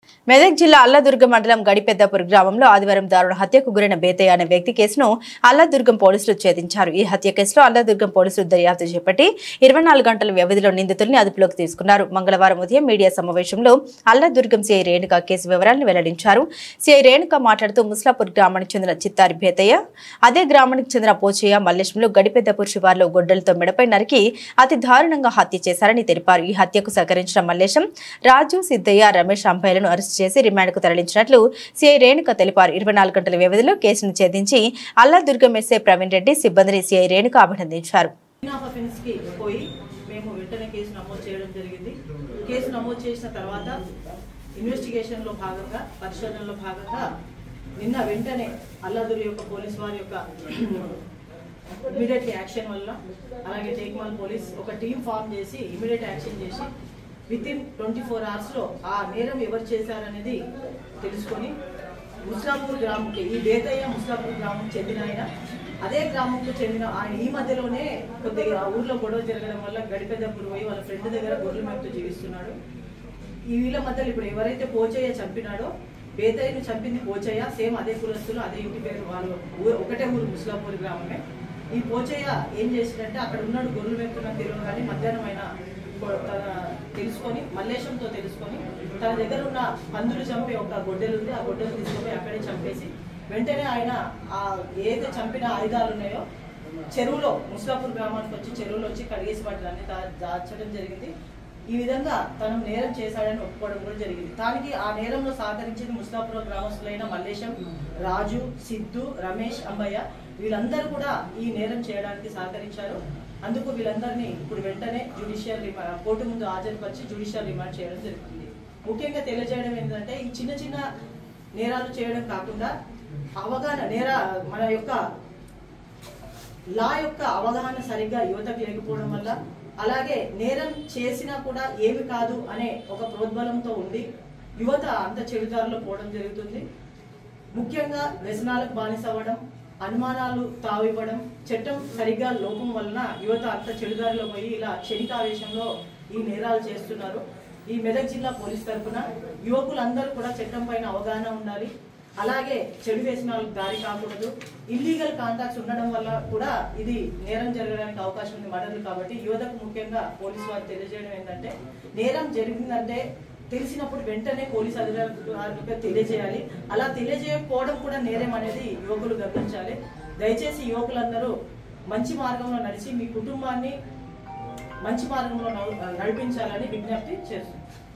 మెదక్ జిల్లా అల్లదుర్గం మండలం గడిపెద్దపూర్ గ్రామంలో ఆదివారం దారుణ హత్యకు గురైన బేతయ్య అనే వ్యక్తి కేసును అల్లదుర్గం పోలీసులు ఛేదించారు ఈ హత్య కేసులో అల్లదుర్గం పోలీసులు దర్యాప్తు చేపట్టి ఇరవై నాలుగు గంటల వ్యవధిలో నిందితుల్ని అదుపులోకి తీసుకున్నారు మంగళవారం ఉదయం మీడియా సమావేశంలో అల్లదుర్గం సిఐ రేణుక కేసు వివరాలను వెల్లడించారు సిఐ రేణుక మాట్లాడుతూ ముస్లాపూర్ గ్రామానికి చెందిన చిత్తారి బేతయ్య అదే గ్రామానికి చెందిన పోచయ్య మల్లేశంలో గడిపెద్దపూర్ శివార్లో గొడ్డలతో మెడపై నరికి అతి దారుణంగా హత్య చేశారని తెలిపారు ఈ హత్యకు సహకరించిన మల్లేశం రాజు సిద్దయ్య రమేష్ అంపైలను అరెస్ట్ చేసి రిమాండ్కు తరలించినట్లు సిఐ రేణుక తెలిపారు ఇరవై నాలుగు గంటల వ్యవధిలో కేసును ఛేదించి అల్లాదుర్గం ఎస్ఐ ప్రవీణ్ రెడ్డి సిబ్బందిని సిఐ రేణుక అభినందించారు ఆఫ్ అఫెన్స్ కి పోయి మేము వెంటనే కేసు నమోదు చేయడం జరిగింది కేసు నమోదు చేసిన తర్వాత ఇన్వెస్టిగేషన్ లో భాగంగా పరిశోధనలో భాగంగా నిన్న వెంటనే అల్లాదురి యొక్క పోలీస్ వారి యొక్క ఇమీడియట్ యాక్షన్ వల్ల అలాగే టేక్మాల్ పోలీస్ ఒక టీం ఫామ్ చేసి ఇమీడియట్ యాక్షన్ చేసి within twenty four hours లో ఆ నేరం ఎవరు చేశారనేది తెలుసుకొని ముస్లాపూర్ గ్రామంకి ఈ బేతయ్య ముస్లాపూర్ గ్రామం చెందిన ఆయన అదే గ్రామంకు చెందిన ఆయన ఈ మధ్యలోనే కొద్దిగా ఆ ఊర్లో గొడవ జరగడం వల్ల గడిపెద్దప్పుడు పోయి వాళ్ళ ఫ్రెండ్ దగ్గర గొర్రెల మేపుతూ జీవిస్తున్నాడు ఈ వీళ్ళ మధ్యలో ఇప్పుడు ఎవరైతే పోచయ్య చంపినాడో బేతయ్యను చంపింది పోచయ్య సేమ్ అదే కులస్తులు అదే ఇంటి పేరు వాళ్ళు ఊ- ఒకటే ఊరు ముస్లాపూర్ గ్రామమే ఈ పోచయ్య ఏం చేసిందంటే అక్కడ ఉన్నాడు గొర్రెలు మేపుతున్న తెలియదు కానీ మధ్యాహ్నం అయినా కొ- తన తెలుసుకొని మల్లేశంతో తెలుసుకొని తన దగ్గర ఉన్న పందులు చంపే ఒక గొడ్డెలు ఉంది ఆ గొడ్డలు తీసుకుపోయి అక్కడే చంపేసి వెంటనే ఆయన ఆ ఏదైతే చంపిన ఆయుధాలు ఉన్నాయో చెరువులో ముస్లాపూర్ గ్రామానికి వచ్చి చెరువులో వచ్చి కడిగేసి వాటిని అన్ని దా- దాచడం జరిగింది ఈ విధంగా తను నేరం చేశాడని ఒప్పుకోవడం కూడా జరిగింది దానికి ఆ నేరంలో సహకరించింది ముస్తాపురం గ్రామస్తులైన మల్లేశం రాజు సిద్ధు రమేష్ అంబయ్య వీళ్ళందరూ కూడా ఈ నేరం చేయడానికి సహకరించారు అందుకు వీళ్ళందరినీ ఇప్పుడు వెంటనే జ్యుడిషియల్ రిమాండ్ కోర్టు ముందు హాజరుపరిచి జ్యుడిషియల్ రిమాండ్ చేయడం జరుగుతుంది ముఖ్యంగా తెలియజేయడం ఏంటంటే ఈ చిన్న చిన్న నేరాలు చేయడం కాకుండా అవగాహన నేర మన యొక్క లా యొక్క అవగాహన సరిగ్గా యువతకు లేకపోవడం వల్ల అలాగే నేరం చేసినా కూడా ఏమి కాదు అనే ఒక ప్రోద్బలంతో ఉండి యువత అంత చెడుదారిలో పోవడం జరుగుతుంది ముఖ్యంగా వ్యసనాలకు బానిస అవ్వడం అనుమానాలు తావివ్వడం చట్టం సరిగ్గా లోపం వలన యువత అంత చెడుదారిలో పోయి ఇలా క్షణికావేశంలో ఈ నేరాలు చేస్తున్నారు ఈ మెదక్ జిల్లా పోలీస్ తరఫున యువకులందరూ కూడా చట్టం పైన అవగాహన ఉండాలి అలాగే చెడు వ్యసనాలకు దారి కాకూడదు ఇల్లీగల్ కాంటాక్ట్స్ ఉండడం వల్ల కూడా ఇది నేరం జరగడానికి అవకాశం ఉంది మర్డర్లు కాబట్టి యువతకు ముఖ్యంగా పోలీసు వారు తెలియజేయడం ఏంటంటే నేరం జరిగిందంటే తెలిసినప్పుడు వెంటనే పోలీస్ అధికారులకు తెలియజేయాలి అలా తెలియజేయకపోవడం కూడా నేరం అనేది యువకులు గమనించాలి దయచేసి యువకులందరూ మంచి మార్గంలో నడిచి మీ కుటుంబాన్ని మంచి మార్గంలో నడు- నడిపించాలని విజ్ఞప్తి చేస్తున్నాను